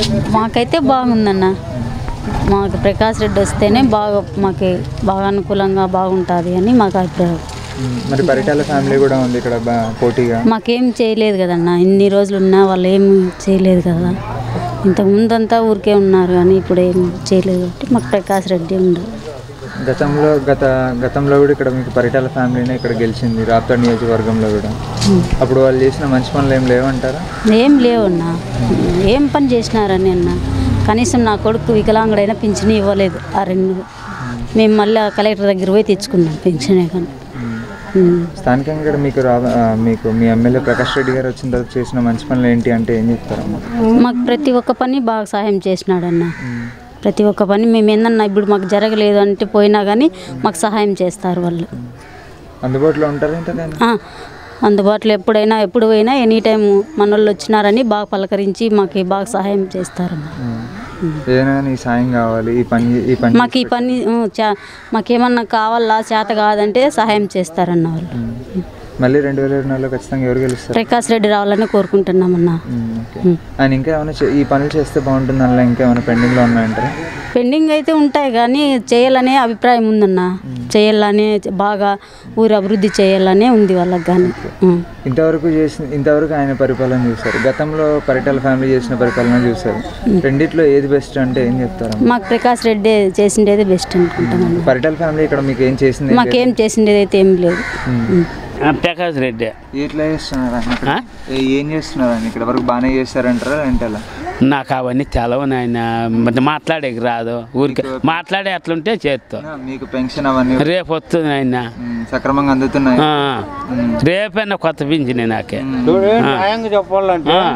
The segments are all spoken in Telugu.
మాకైతే బాగుందన్న మాకు ప్రకాష్ రెడ్డి వస్తేనే బాగా మాకు బాగా అనుకూలంగా బాగుంటుంది అని మాకు అభిప్రాయం ఉమ్, మరి పరిటాల ఫ్యామిలీ కూడా ఉంది ఇక్కడ బా- పోటీగా మాకేం చేయలేదు కదన్న ఇన్ని రోజులు ఉన్నా వాళ్ళు ఏం చేయలేదు కదా ఇంతకు ముందంతా ఊరికే ఉన్నారు కానీ ఇప్పుడు ఏం చేయలేదు కాబట్టి మాకు ప్రకాష్ రెడ్డి ఉండదు గతంలో గత గతంలో కూడా ఇక్కడ మీకు పరిటాల ఫ్యామిలీనే ఇక్కడ గెలిచింది రాప్తా నియోజకవర్గంలో కూడా అప్పుడు వాళ్ళు చేసిన మంచి పనులు ఏం లేవంటారా ఏం లేవన్నా ఏం పని చేసినారని అన్న కనీసం నా కొడుకు వికలాంగుడైనా పింఛన్ ఇవ్వలేదు ఆ రెండు మేము మళ్ళీ కలెక్టర్ దగ్గర పోయి తెచ్చుకున్నాం పింఛనే కానీ ఉమ్. స్థానికంగా ఇక్కడ మీకు రా ఆ, మీకు మీ ఎమ్మెల్యే ప్రకాష్ రెడ్డి గారు వచ్చిన తర్వాత చేసిన మంచి పనులు ఏంటి అంటే ఏం చెప్తారమ్మా మాకు ప్రతి ఒక్క పని బాగా సహాయం చేసినాడన్న ప్రతి ఒక్క పని మేము ఏందన్నా ఇప్పుడు మాకు జరగలేదు అంటే పోయినా కానీ మాకు సహాయం చేస్తారు వాళ్ళు అందుబాటులో ఉంటారా ఇంతకైనా ఆ, అందుబాటులో ఎప్పుడైనా ఎప్పుడు పోయినా ఎనీ టైం మన వాళ్ళు వచ్చినారని బాగా పలకరించి మాకు బాగా సహాయం చేస్తారన్న ఏదైనా కానీ ఈ సాయం కావాలి ఈ పని ఈ పని మాకు ఈ పని ఊ, చా మాకేమన్నా కావాలా చేత కాదంటే సహాయం చేస్తారన్న వాళ్ళు మళ్ళీ రెండు వేల ఇరవై నాలుగులో ఖచ్చితంగా ఎవరు గెలుస్తారు ప్రకాష్ రెడ్డి రావాలని కోరుకుంటున్నామన్నా ఉమ్, ఓకే. ఆయన ఇంకా ఏమైనా చే- ఈ పనులు చేస్తే బాగుంటుంది అందులో ఇంకా ఏమైనా పెండింగ్లో ఉన్నాయంటారా పెండింగ్ అయితే ఉంటాయి కానీ చేయాలనే అభిప్రాయం ఉందన్న చేయాలనే బాగా ఊరు అభివృద్ధి చేయాలనే ఉంది వాళ్ళకి కానీ ఉం. ఇంతవరకు చేసిన ఇంతవరకు ఆయన పరిపాలన చూశారు గతంలో పరిటాల ఫ్యామిలీ చేసిన పరిపాలన చూశారు రెండిట్లో ఏది బెస్ట్ అంటే ఏం చెప్తారు మాకు ప్రకాష్ రెడ్డి చేసిండేది బెస్ట్ అనుకుంటామన్న పరిటాల ఫ్యామిలీ ఇక్కడ మీకు ఏం చేసింది మాకేం చేసిండేది అయితే ఏం లేదు ఉం. ప్రకాష్ రెడ్డి ఎట్లా చేస్తున్నారు ఆయన ఇక్కడ? ఏ- ఏం చేస్తున్నారు ఆయన ఇక్కడ వరకు బాగానే చేస్తారంటారా అంటే అలా నాకు అవన్నీ తెలవు నాయన మరి మాట్లాడేకి రాదు ఊరికి మాట్లాడే అట్లుంటే చేత్తో మీకు పెన్షన్ అవన్నీ రేపు వస్తుంది నాయన ఉమ్, సక్రమంగా అందుతున్నాయి ఆ, రేపైనా కొత్త పింఛనే నాకే న్యాయంగా చెప్పాలంటే ఆ.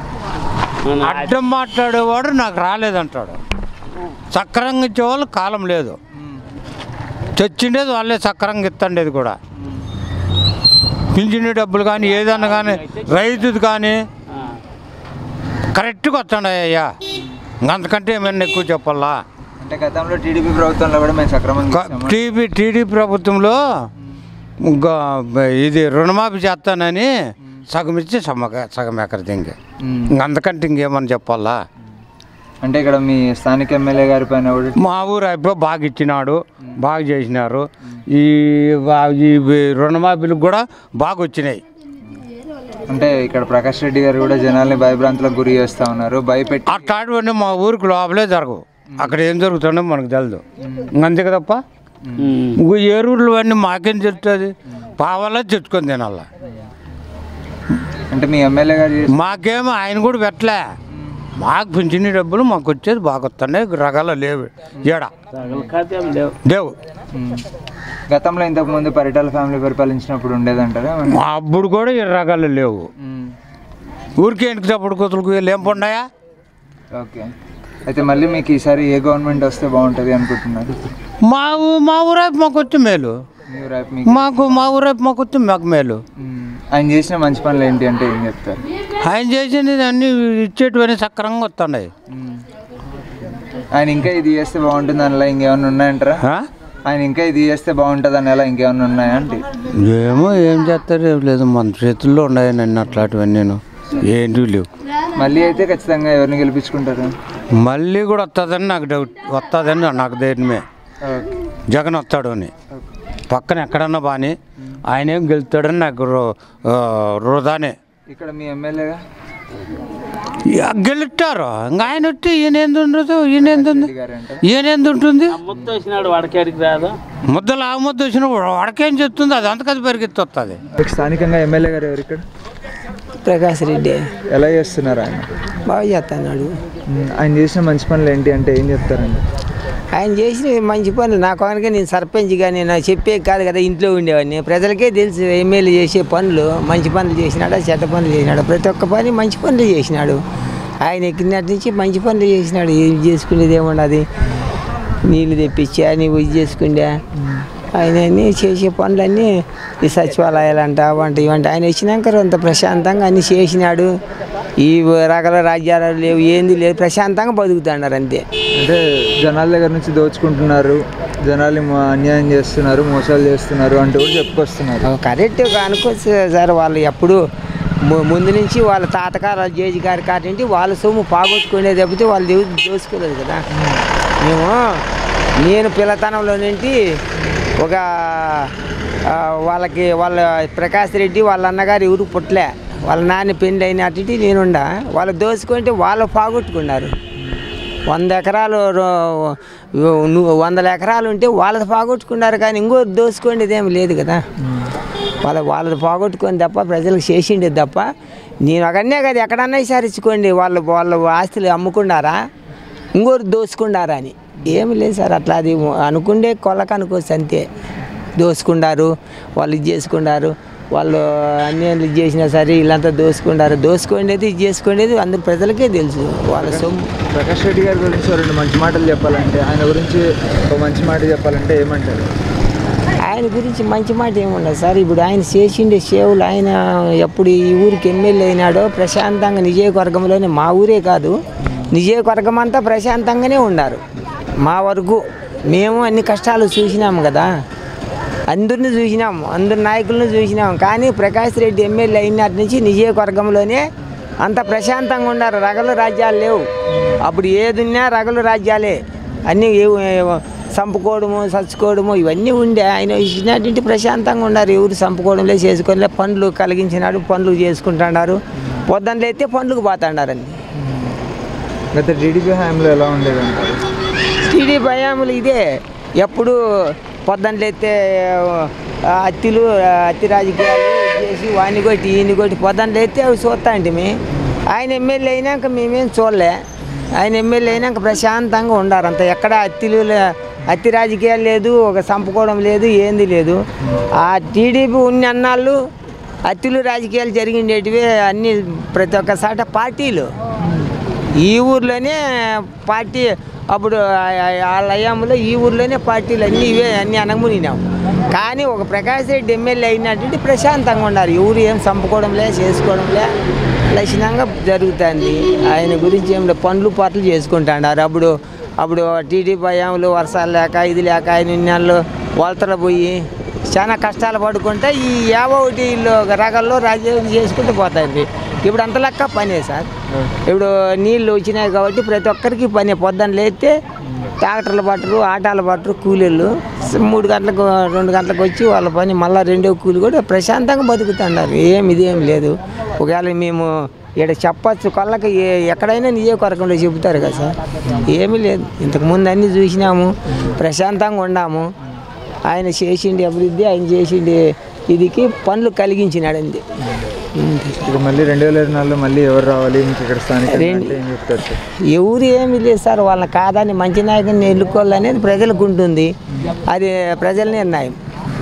అడ్డం మాట్లాడేవాడు నాకు రాలేదంటాడు సక్రంగా ఇచ్చేవాళ్ళు కాలం లేదు తెచ్చిండేది వాళ్ళే సక్రంగా ఇస్తుండేది కూడా పింఛని డబ్బులు కానీ ఏదన్నా కానీ రైతుది కానీ కరెక్ట్గా వస్తుండయ్యా అంతకంటే ఏమైనా ఎక్కువ చెప్పాలా అంటే గతంలో టీడీపీ ప్రభుత్వంలో కూడా మేము సక్రమంగా ఇచ్చాము. టీవీ టీడీ ప్రభుత్వంలో ఇంకా ఇది రుణమాఫీ చేస్తానని సగం ఇచ్చి సగం సగం ఎకర దింగి ఉమ్, అంతకంటే ఇంకేమని చెప్పాలా అంటే ఇక్కడ మీ స్థానిక ఎమ్మెల్యే గారి పైన కూడా మా ఊరు అయిపో బాగా ఇచ్చినాడు బాగా చేసినారు ఈ వా- ఈ రుణమాఫీలకు కూడా బాగా వచ్చినాయి అంటే ఇక్కడ ప్రకాష్ రెడ్డి గారు కూడా జనాల్ని భయభ్రాంతులకు గురి చేస్తా ఉన్నారు భయపెట్టి అట్లాంటివన్నీ మా ఊరికి లోపలే జరగవు అక్కడ ఏం జరుగుతుందో మనకు తెలియదు అంతే కదప్ప ఇంకో ఏరూరులు అన్నీ మాకేం తెలుస్తుంది పావాలా తెచ్చుకొని తినాలా అంటే మీ ఎమ్మెల్యే గారు చేసిన- మాకేమో ఆయన కూడా పెట్టలే మాకు పింఛని డబ్బులు మాకు వచ్చేది బాగా వస్తున్నాయి రకాల లేవు ఏడ లేవు ఉమ్. గతంలో ఇంతకు ముందు పరిటాల ఫ్యామిలీ పరిపాలించినప్పుడు ఉండేదంటారా ఏమన్నా? అప్పుడు కూడా ఈ రకాలు లేవు ఉమ్, ఊరికే వెనక చప్పుడు కూతురుకు ఏం పండాయా ఓకే అయితే మళ్ళీ మీకు ఈసారి ఏ గవర్నమెంట్ వస్తే బాగుంటుంది అనుకుంటున్నారు మా ఊ- మా ఊరైపు మాకు వచ్చి మేలు మీరు రేపు మీకు మాకు మా ఊరైపు మాకు వచ్చి మాకు మేలు ఉమ్, ఆయన చేసిన మంచి పనులు ఏంటి అంటే ఏం చెప్తారు ఆయన చేసింది అన్ని ఇచ్చేటివన్నీ సక్రంగా వస్తున్నాయి ఉమ్. ఆయన ఇంకా ఇది చేస్తే బాగుంటుంది అలా ఇంకేమైనా ఉన్నాయంటారా ఆ? ఆయన ఇంకా ఇది చేస్తే బాగుంటుంది అని అలా ఇంకేమైనా ఉన్నాయా అంటే ఏమో ఏం చేస్తారు ఏం లేదు మన చేతుల్లో ఉన్నాయని అట్లాంటివన్నీ నేను ఏంటి లేవు మళ్ళీ అయితే ఖచ్చితంగా ఎవరిని గెలిపించుకుంటారు మళ్ళీ కూడా వస్తుందని నాకు డౌట్ వస్తుందని నాకు ధైర్యమే ఓకే జగన్ వస్తాడు అని పక్కన ఎక్కడన్నా బాని ఆయన ఏం గెలుస్తాడని నాకు రో- ఆ, వృధానే ఇక్కడ మీ ఎమ్మెల్యేగా ఇక గెలుస్తారు ఇంకా ఆయన వచ్చి ఈయన ఏంది ఉండదు ఈయన ఏంది ఉంది గారు అంటే ఈయన ఏంది ఉంటుంది ముద్ద వచ్చినాడు వాడికేడికి రాదు ముద్దలు ఆ ముద్ద వచ్చిన వడకేం చెప్తుంది అది అంతకది పెరిగితే వస్తుంది మీకు స్థానికంగా ఎమ్మెల్యే గారు ఎవరు ఇక్కడ ప్రకాష్ రెడ్డి ఎలా చేస్తున్నారు ఆయన బాగా చేస్తున్నాడు ఉమ్, ఆయన చేసిన మంచి పనులు ఏంటి అంటే ఏం చెప్తారండి ఆయన చేసిన మంచి పనులు నా కొనకే నేను సర్పంచ్ కానీ నాకు చెప్పే కాదు కదా ఇంట్లో ఉండేవాడిని ప్రజలకే తెలుసు ఎమ్మెల్యే చేసే పనులు మంచి పనులు చేసినాడా చెడ్డ పనులు చేసినాడు ప్రతి ఒక్క పని మంచి పనులు చేసినాడు ఆయన ఎక్కినట్టు నుంచి మంచి పనులు చేసినాడు ఏం చేసుకునేది ఏముండదు నీళ్ళు తెప్పించా నీవు ఇది చేసుకుండే ఆయన అన్నీ చేసే పనులన్నీ ఈ సచివాలయాలంట వంట ఇవంట ఆయన వచ్చినాక అంత ప్రశాంతంగా అన్నీ చేసినాడు ఈ రకాల రాజ్యాలు లేవు ఏంది లేదు ప్రశాంతంగా బతుకుతున్నారు అంతే అంటే జనాల దగ్గర నుంచి దోచుకుంటున్నారు జనాల్ని మో- అన్యాయం చేస్తున్నారు మోసాలు చేస్తున్నారు అంటూ కూడా చెప్పుకొస్తున్నారు కరెక్ట్ అనుకోవచ్చు సార్ వాళ్ళు ఎప్పుడు ము- ముందు నుంచి వాళ్ళ తాతగారు జేజీ గారి కాటి నుండి వాళ్ళ సొమ్ము పాగొట్టుకునేది తప్పితే వాళ్ళు దేవుడు దోసుకోలేదు కదా మేము నేను పిల్లతనంలో నుండి ఒక ఆ, వాళ్ళకి వాళ్ళ ప్రకాష్ రెడ్డి వాళ్ళ అన్నగారు ఎవరు పుట్టలే వాళ్ళ నాన్న పెళ్ళి అయినట్టు నేనుండా వాళ్ళు దోసుకుంటే వాళ్ళు పాగొట్టుకున్నారు వంద ఎకరాలు రో- ను- వందల ఎకరాలు ఉంటే వాళ్ళది పోగొట్టుకున్నారు కానీ ఇంకో దోసుకోండిది ఏమి లేదు కదా వాళ్ళ వాళ్ళది పోగొట్టుకొని తప్ప ప్రజలకు చేసిండేది తప్ప నేను ఒకనే కదా ఎక్కడన్నా విచారించుకోండి వాళ్ళు వాళ్ళ ఆస్తులు అమ్ముకున్నారా ఇంకోరు దోసుకున్నారా అని ఏమి లేదు సార్ అట్లా అది అనుకుండే కొలకు అనుకోవచ్చు అంతే దోసుకున్నారు వాళ్ళు ఇది చేసుకున్నారు వాళ్ళు అన్ని ఇది చేసినా సరే వీళ్ళంతా దోసుకున్నారు దోసుకునేది ఇది చేసుకునేది అందరు ప్రజలకే తెలుసు వాళ్ళ సొమ్ము ప్రకాష్ రెడ్డి గారి గురించి ఓ రెండు మంచి మాటలు చెప్పాలంటే ఆయన గురించి ఒక మంచి మాట చెప్పాలంటే ఏమంటారు ఆయన గురించి మంచి మాట ఏముండదు సార్ ఇప్పుడు ఆయన చేసిండే సేవలు ఆయన ఎప్పుడు ఈ ఊరికి ఎమ్మెల్యే అయినాడో ప్రశాంతంగా నిజయవర్గంలోనే మా ఊరే కాదు నిజయవర్గం అంతా ప్రశాంతంగానే ఉన్నారు మా వరకు మేము అన్ని కష్టాలు చూసినాము కదా అందరిని చూసినాం అందరి నాయకులను చూసినాం కానీ ప్రకాష్ రెడ్డి ఎమ్మెల్యే అయినటి నుంచి నిజయవర్గంలోనే అంత ప్రశాంతంగా ఉన్నారు రగలు రాజ్యాలు లేవు అప్పుడు ఏదున్నా రగలు రాజ్యాలే అన్నీ ఏ- చంపుకోవడము చచ్చుకోవడము ఇవన్నీ ఉండే ఆయన ఇచ్చినటువంటి ప్రశాంతంగా ఉన్నారు ఎవరు చంపుకోవడంలే చేసుకోలే పనులు కలిగించినాడు పనులు చేసుకుంటున్నారు పొద్దున్న లేతే పనులకు పోతాడారండి గత టీడీపీ హయాంలో ఎలా ఉండేది అంటారు టీడీ భయాములు ఇదే ఎప్పుడు పొద్దున్న లేతే ఆ, అత్తిలు ఆ, అత్తి రాజకీయాలు చేసి వాడిని కొట్టి ఈయన కొట్టి పొద్దున్న లేతే అవి చూస్తా అంటే ఆయన ఎమ్మెల్యే అయినాక మేమేం చూడలే ఆయన ఎమ్మెల్యే అయినాక ప్రశాంతంగా ఉండారు అంత ఎక్కడ అత్తిలు లే- అత్తి రాజకీయాలు లేదు ఒక చంపుకోవడం లేదు ఏంది లేదు ఆ టీడీపీ ఉన్న అన్నాళ్ళు అత్తిలు రాజకీయాలు జరిగిండేటివి అన్ని ప్రతి ఒక్క సాట పార్టీలు ఈ ఊర్లోనే పార్టీ అప్పుడు ఆ- ఆ- వాళ్ళ అయ్యాములో ఈ ఊర్లోనే పార్టీలు అన్నీ ఇవే అన్నీ అనగమునినాం కానీ ఒక ప్రకాష్ రెడ్డి ఎమ్మెల్యే అయినటువంటి ప్రశాంతంగా ఉన్నారు ఎవరు ఏం చంపుకోవడంలే చేసుకోవడంలే లక్షణంగా జరుగుతుంది ఆయన గురించి ఏం లేదు, పనులు పాటలు చేసుకుంటున్నారు అప్పుడు అప్పుడు టీడీపీ అయ్యాములు వర్షాలు లేక ఇది లేక ఆయన ఇన్నాళ్ళు వలతలు పోయి చాలా కష్టాలు పడుకుంటే ఈ యాభై ఒకటి ఇల్లు రగల్లో రాజ్యం చేసుకుంటూ పోతాయండి ఇప్పుడు అంత లెక్క పనే సార్ ఇప్పుడు నీళ్ళు వచ్చినాయి కాబట్టి ప్రతి ఒక్కరికి పని పొద్దున్న లేస్తే ట్రాక్టర్లు పట్టరు ఆటాలు పట్టరు కూలీలు మూడు గంటలకు రెండు గంటలకు వచ్చి వాళ్ళ పని మళ్ళీ రెండో కూలి కూడా ప్రశాంతంగా బతుకుతున్నారు ఏం ఇదేం లేదు ఒకవేళ మేము ఇక్కడ చెప్పచ్చు కళ్ళకి ఏ- ఎక్కడైనా నియోజకవర్గంలో చెబుతారు కదా సార్ ఏమీ లేదు ఇంతకుముందు అన్నీ చూసినాము ప్రశాంతంగా ఉన్నాము ఆయన చేసిండి అభివృద్ధి ఆయన చేసిండి ఇదికి పనులు కలిగించినాడండి అంతే. ఇక మళ్ళీ రెండు వేల ఇరవై నాలుగులో మళ్ళీ ఎవరు రావాలి ఇంక ఇక్కడ స్థానికంగా రెండు- అంటే ఏం చెప్తారు సార్ ఎవరు ఏమీ లేదు సార్ వాళ్ళని కాదని మంచి నాయకుడిని ఎన్నుకోవాలనేది ప్రజలకు ఉంటుంది అది ప్రజల నిర్ణయం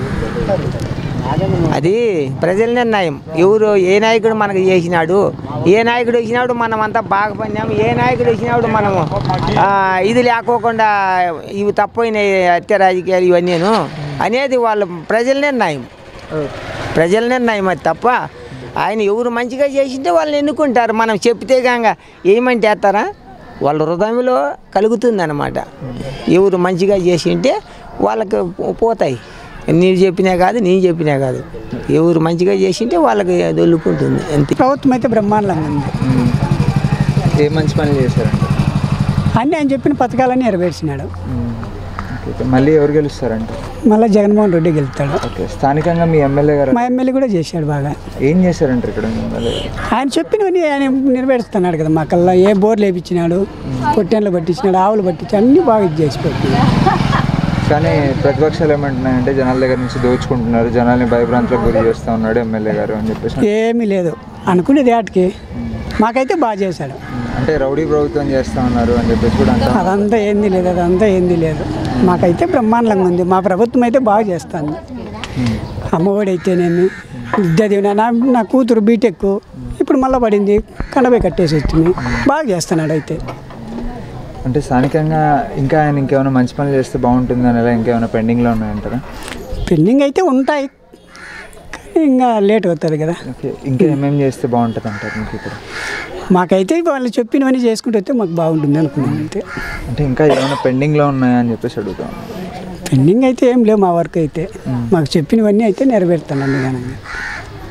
అది ప్రజల నిర్ణయం ఎవరు ఏ నాయకుడు మనకు చేసినాడు ఏ నాయకుడు వచ్చినాడు మనం అంతా బాగా పడినాము ఏ నాయకుడు వచ్చినాడు మనము ఆ, ఇది లేకోకుండా ఇవి తప్పైన హత్య రాజకీయాలు ఇవన్నీను అనేది వాళ్ళ ప్రజల నిర్ణయం ప్రజల నిర్ణయం అది తప్ప ఆయన ఎవరు మంచిగా చేసింటే వాళ్ళని ఎన్నుకుంటారు మనం చెప్తే కాక ఏమంటే వేస్తారా వాళ్ళ హృదయంలో కలుగుతుంది అనమాట ఎవరు మంచిగా చేసింటే వాళ్ళకి పో- పోతాయి నీవు చెప్పినా కాదు నేను చెప్పినా కాదు ఎవరు మంచిగా చేసింటే వాళ్ళకి దొల్లుకుంటుంది అంతే ప్రభుత్వం అయితే బ్రహ్మాండంగా ఉంది ఏ మంచి పని చేశారండి అన్నీ ఆయన చెప్పిన పథకాలన్నీ నెరవేర్చినాడు ఓకే, ఓకే. మళ్ళీ ఎవరు గెలుస్తారంట మళ్ళీ జగన్మోహన్ రెడ్డి గెలుస్తాడు ఓకే స్థానికంగా మీ ఎమ్మెల్యే గారు మా ఎమ్మెల్యే కూడా చేశాడు బాగా ఏం చేశారంటారు ఇక్కడ మీ ఎమ్మెల్యే గారు? ఆయన చెప్పినవన్నీ ఆయన నెరవేరుస్తున్నాడు కదా మాకల్లా ఏ బోర్లు వేయించినాడు పొట్టెన్లు పట్టించినాడు ఆవులు పట్టించాడు అన్నీ బాగా ఇది చేసి పెట్టినాడు కానీ ప్రతిపక్షాలు ఏమంటున్నాయంటే జనాల దగ్గర నుంచి దోచుకుంటున్నారు జనాల్ని భయభ్రాంతులకు గురి చేస్తూ ఉన్నాడు ఎమ్మెల్యే గారు అని చెప్పేసి ఏమీ లేదు అనుకునేది ఆటికి మాకైతే బాగా చేశాడు అంటే రౌడీ ప్రభుత్వం చేస్తా ఉన్నారు అని చెప్పేసి కూడా అంటా ఉన్నారు. అదంతా ఏంది లేదు అదంతా ఏంది లేదు మాకైతే బ్రహ్మాండంగా ఉంది మా ప్రభుత్వం అయితే బాగా చేస్తాను అమ్మఒడి అయితే నేను విద్యా దీవెన నా నా కూతురు బీటెక్ ఇప్పుడు మళ్ళీ పడింది కనబై కట్టేసి వచ్చింది బాగా చేస్తున్నాడు అయితే అంటే స్థానికంగా ఇంకా ఆయన ఇంకేమైనా మంచి పనులు చేస్తే బాగుంటుంది అని ఇలా ఇంకేమైనా పెండింగ్లో ఉన్నాయంటారా పెండింగ్ అయితే ఉంటాయి కానీ ఇంకా లేట్ అవుతుంది కదా ఓకే ఇంకా ఏమేమి చేస్తే బాగుంటుంది అంటారు మీకు ఇప్పుడు మాకైతే వాళ్ళు చెప్పినవన్నీ చేసుకుంటూ వస్తే మాకు బాగుంటుంది అనుకున్నాం అంతే అంటే ఇంకా ఏమైనా పెండింగ్లో ఉన్నాయా అని చెప్పేసి అడుగుతాం పెండింగ్ అయితే ఏం లేవు మా వర్క్ అయితే మాకు చెప్పినవన్నీ అయితే నెరవేరుతాను ఘనంగా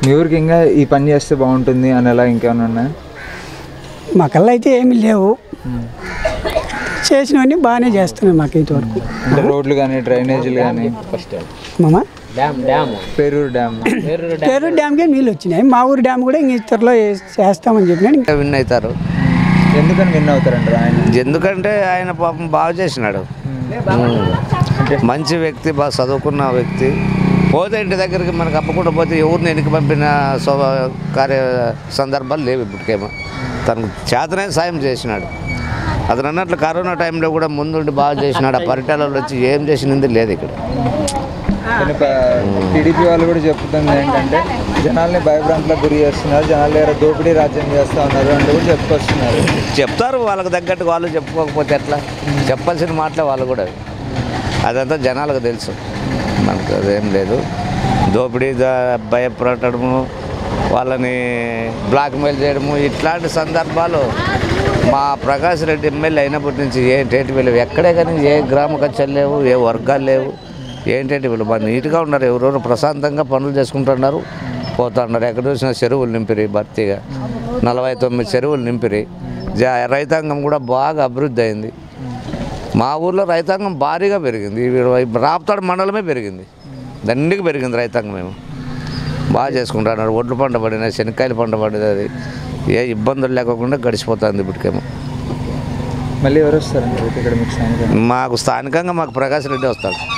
మీ ఊరికి ఇంకా ఈ పని చేస్తే బాగుంటుంది అనేలా ఇంకేమైనా ఉన్నాయా మా కల్లా అయితే ఏమీ లేవు చేసినవన్నీ బాగానే చేస్తున్నాయి మాకు ఇంతవరకు అంటే రోడ్లు కానీ డ్రైనేజీలు కానీ మామ పేరూరు డ్యామ్ పేరు డ్యామ్కే నీళ్ళు వచ్చినాయి మా ఊరు డ్యామ్ కూడా ఇంక ఇతరులో చేస్తామని చెప్పినాడు విన్ అవుతారు ఎందుకని విన్ అవుతారంటారు ఆయన ఎందుకంటే ఆయన పాపం బాగా చేసినాడు ఉమ్. మంచి వ్యక్తి బాగా చదువుకున్న వ్యక్తి పోతే ఇంటి దగ్గరికి మనకు అప్పకుండా పోతే ఎవరిని వెనక్కి పంపిన శోభ కార్య సందర్భాలు లేవు ఇప్పటికేమో తనకు చేతనే సాయం చేసినాడు అతను అన్నట్లు కరోనా టైంలో కూడా ముందుండి బాగా చేసినాడు ఆ పరిటాలలో వచ్చి ఏం చేసినది లేదు ఇక్కడ కానీ టీడీపీ వాళ్ళు కూడా చెప్తుంది ఏంటంటే జనాల్ని భయభ్రాంతులకు గురి చేస్తున్నారు జనాల దగ్గర దోపిడీ రాజ్యం చేస్తా ఉన్నారు అంటే కూడా చెప్పుకొస్తున్నారు చెప్తారు వాళ్ళకి తగ్గట్టు వాళ్ళు చెప్పుకోకపోతే ఎట్లా చెప్పాల్సిన మాటలే వాళ్ళు కూడా అవి. అదంతా జనాలకు తెలుసు మనకు అదేం లేదు దోపిడీ ద- భయపడటము వాళ్ళని బ్లాక్మెయిల్ చేయడము ఇట్లాంటి సందర్భాలు మా ప్రకాష్ రెడ్డి ఎమ్మెల్యే అయినప్పటి నుంచి ఏంటేటి వీళ్ళు ఎక్కడే కానీ ఏ గ్రామ కక్షలు లేవు ఏ వర్గాలు లేవు ఏంటంటే వీళ్ళు బాగా నీట్గా ఉన్నారు ఎవరెవరు ప్రశాంతంగా పనులు చేసుకుంటున్నారు పోతున్నారు ఎక్కడ చూసినా చెరువులు నింపిరి భర్తీగా నలభై తొమ్మిది చెరువులు నింపిరి జా రైతాంగం కూడా బాగా అభివృద్ధి అయింది మా ఊర్లో రైతాంగం భారీగా పెరిగింది ఈ రాప్తాడు మండలమే పెరిగింది దండిగా పెరిగింది రైతాంగం మేము బాగా చేసుకుంటున్నారు ఒడ్లు పంట పడినాయి శనక్కాయలు పంట పడినది ఏ ఇబ్బందులు లేకుండా గడిచిపోతుంది ఇప్పటికేమో మళ్ళీ ఎవరు వస్తారండి ఇక్కడ మీకు స్థానికంగా మాకు స్థానికంగా మాకు ప్రకాష్ రెడ్డి వస్తాడు